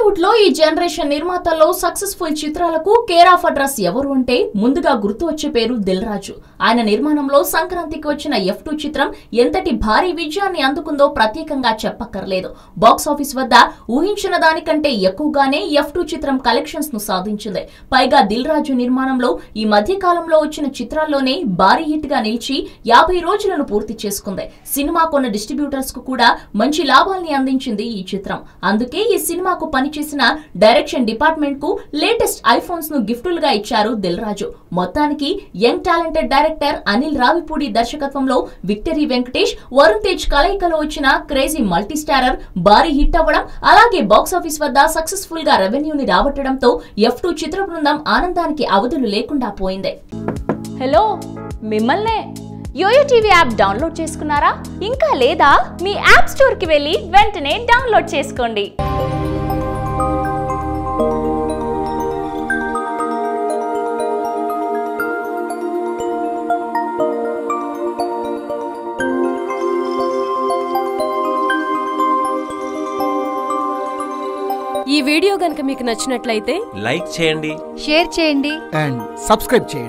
టాలీవుడ్ లో ఈ జనరేషన్ నిర్మాతల్లో సక్సెస్ఫుల్ చిత్రాలకు కేర్ ఆఫ్ అడ్రస్ ఎవరు అంటే ముందుగా గుర్తు వచ్చే పేరు దిల్ రాజు ఆయన నిర్మాణంలో సంక్రాంతికి వచ్చిన ఎఫ్ టూ చిత్రం ఎంతటి భారీ విజయాన్ని అందుకుందో ప్రత్యేకంగా చెప్పక్కర్లేదు బాక్స్ ఆఫీస్ వద్ద ఊహించిన దానికంటే ఎక్కువగానే ఎఫ్ టూ చిత్రం కలెక్షన్స్ ను సాధించింది పైగా దిల్ రాజు నిర్మాణంలో ఈ మధ్య కాలంలో వచ్చిన చిత్రాల్లోనే భారీ హిట్ గా నిలిచి యాభై రోజులను పూర్తి చేసుకుంది సినిమా కొన్న డిస్ట్రిబ్యూటర్స్ కు కూడా మంచి లాభాల్ని అందించింది ఈ చిత్రం అందుకే ఈ సినిమాకు పనిచేసిన డైరెక్షన్ డిపార్ట్మెంట్ కు లేటెస్ట్ ఐఫోన్స్ ను గిఫ్టులుగా ఇచ్చారు దిల్ రాజు మొత్తానికి young talented director Anil Ravipudi దర్శకత్వంలో విక్టరీ వెంకటేష్ వరుణ్ తేజ్ కలయికలో వచ్చిన క్రేజీ మల్టీ స్టారర్ భారీ హిట్ అవ్వడం అలాగే బాక్స్ ఆఫీస్ వద్ద సక్సెస్ఫుల్ గా రెవెన్యూని రాబట్టడంతో ఎఫ్ టూ చిత్ర బృందం ఆనందానికి అవధులు లేకుండా పోయింది హలో మిమ్మల్నే యోయో టీవీ యాప్ డౌన్లోడ్ చేసుకున్నారా ఇంకా లేదా మీ యాప్ స్టోర్కి వెళ్ళి వెంటనే డౌన్లోడ్ చేసుకోండి ఈ వీడియో గనుక మీకు నచ్చినట్లయితే లైక్ చేయండి షేర్ చేయండి అండ్ సబ్స్క్రైబ్ చేయండి